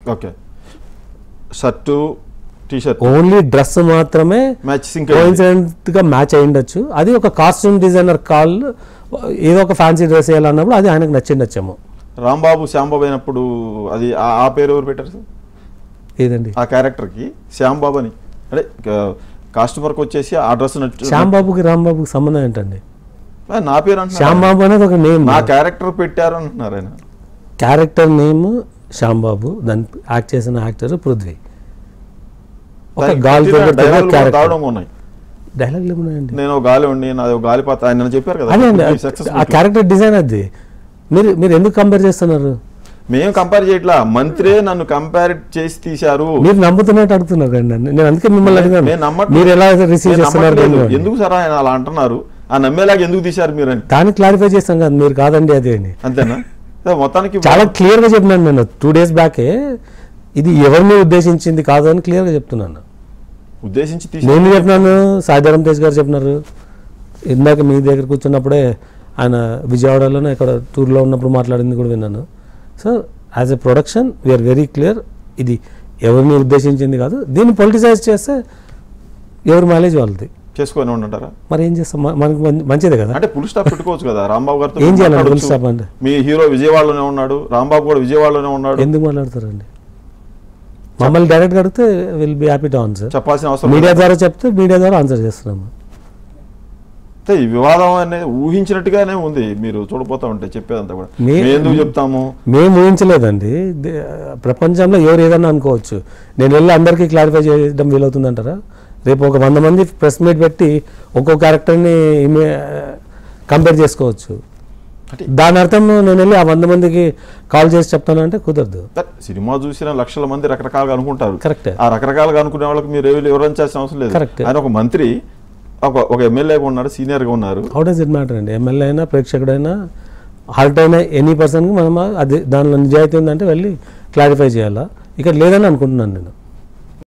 Okay shirt T shirt only dress మాత్రమే match sync coincident గా match అయి ఉండొచ్చు అది ఒక కాస్ట్యూమ్ డిజైనర్ కాల్ ఏదో ఒక ఫ్యాన్సీ డ్రెస్ వేయాలన్నప్పుడు అది ఆయనకు నచ్చిండొచ్చేమో రాంబాబు శ్యాంబాబు అయినప్పుడు అది ఆ- ఆ పేరు ఎవరు పెట్టారు సార్ ఏదండి ఆ క్యారెక్టర్కి శ్యాంబాబు అని అంటే కాస్టమర్కి వచ్చేసి ఆ డ్రెస్ శ్యాంబాబుకి రాంబాబుకి సంబంధం ఏంటండి నా పేరు అంటున్నారు శ్యాంబాబు అనేది ఒక నేమ్ నా క్యారెక్టర్ పెట్టారు అంటున్నారు ఆయన క్యారెక్టర్ నేమ్ శ్యాంబాబు దాని యాక్ట్ చేసిన యాక్టర్ పృథ్వీ ఒక దానికి గాలి పెట్టిన డైలాగులు కూడా క్యారెక్టర్ దారుణంగా ఉన్నాయి డైలాగ్లు ఏమున్నాయండి నేను ఒక గాలి ఉండి నాది ఒక గాలి పాత ఆయన చెప్పారు కదా అదే అండి సక్సెస్ ఆ క్యారెక్టర్ డిజైన్ అది మీరు మీరు ఎందుకు కంపేర్ చేస్తున్నారు మేము కంపేర్ చేయట్లా మంత్రే నన్ను కంపేర్ చేసి తీశారు మీరు నమ్ముతున్నట్టు అడుగుతున్నారు కండి నన్ను. నేను అందుకే మిమ్మల్ని అడిగాను నేను నమ్మట్లేదు. మీరు ఎలా రిసీవ్ నేను చేస్తున్నారు నమ్మట్లేదు. దాన్ని? ఎందుకు సార్ ఆయన అలా అంటున్నారు ఆ నమ్మేలాగా ఎందుకు తీశారు మీరు అని దాన్ని క్లారిఫై చేస్తాం కదా మీరు కాదండి అది అని అంతేనా అదే మొత్తానికి చాలా క్లియర్ గా చెప్పినాను నేను టూ డేస్ బ్యాకే ఇది ఎవరిని ఉద్దేశించింది కాదు అని క్లియర్ గా చెప్తున్నాను ఉద్దేశించి తీసి నేను చెప్పినాను సాయిధరం తేజ్ గారు చెప్పినారు ఇందాక మీ దగ్గర కూర్చున్నప్పుడే ఆయన విజయవాడలోనే ఇక్కడ టూర్లో ఉన్నప్పుడు మాట్లాడింది కూడా విన్నాను so as a production we are very clear ఇది ఎవరిని ఉద్దేశించింది కాదు దీన్ని పొలిటిసైజ్ చేస్తే ఎవరి మైలేజ్ వాళ్ళది చేసుకొని ఉండంటారా మరి ఏం చేస్తాం మ- మనకు మం- మంచిదే కదా అంటే పుల్ స్టాప్ పెట్టుకోవచ్చు కదా రాంబాబు గారితో ఏం చేయాలి మాట్లాడొచ్చు. full stop అంటే? మీ హీరో విజయవాడలోనే ఉన్నాడు రాంబాబు కూడా విజయవాడలోనే ఉన్నాడు ఎందుకు మాట్లాడతారండి మమ్మల్ని డైరెక్ట్గా అడిగితే will be happy to answer చెప్పాల్సిన అవసరం మీడియా లేదు. ద్వారా చెప్తే మీడియా ద్వారా ఆన్సర్ చేస్తున్నాము అంటే ఈ వివాదం అనేది ఊహించినట్టుగానే ఉంది మీరు చూడపోతా ఉంటే చెప్పేదంతా కూడా మీ- మేము ఎందుకు చెప్తాము మేము ఊహించలేదండి దే- ప్రపంచంలో ఎవరు ఏదన్నా అనుకోవచ్చు నేను వెళ్ళి అందరికీ క్లారిఫై చేయడం వీలవుతుందంటారా రేపు ఒక వంద మంది ప్రెస్ మీట్ పెట్టి ఒక్కో క్యారెక్టర్ని కంపేర్ చేసుకోవచ్చు అంటే దాని అర్థం నేను వెళ్ళి ఆ వంద మందికి కాల్ చేసి చెప్తానంటే కుదరదు సార్, సినిమా చూసిన లక్షల మంది రకరకాలుగా అనుకుంటారు కరెక్టే ఆ రకరకాలుగా అనుకునే వాళ్ళకి మీరు ఏవి వివరించాల్సిన అవసరం లేదు Correct. ఆయన ఒక మంత్రి ఒక ఒక ఎమ్మెల్యేగా ఉన్నారు senior గా ఉన్నారు హౌ డస్ ఇట్ మ్యాటర్ అండి ఎమ్మెల్యే అయినా ప్రేక్షకుడైనా హర్ట్ అయినా ఎనీ పర్సన్కి మనం అది దానిలో నిజాయితీ ఉందంటే వెళ్ళి క్లారిఫై చేయాలా ఇక్కడ లేదని అనుకుంటున్నాను నేను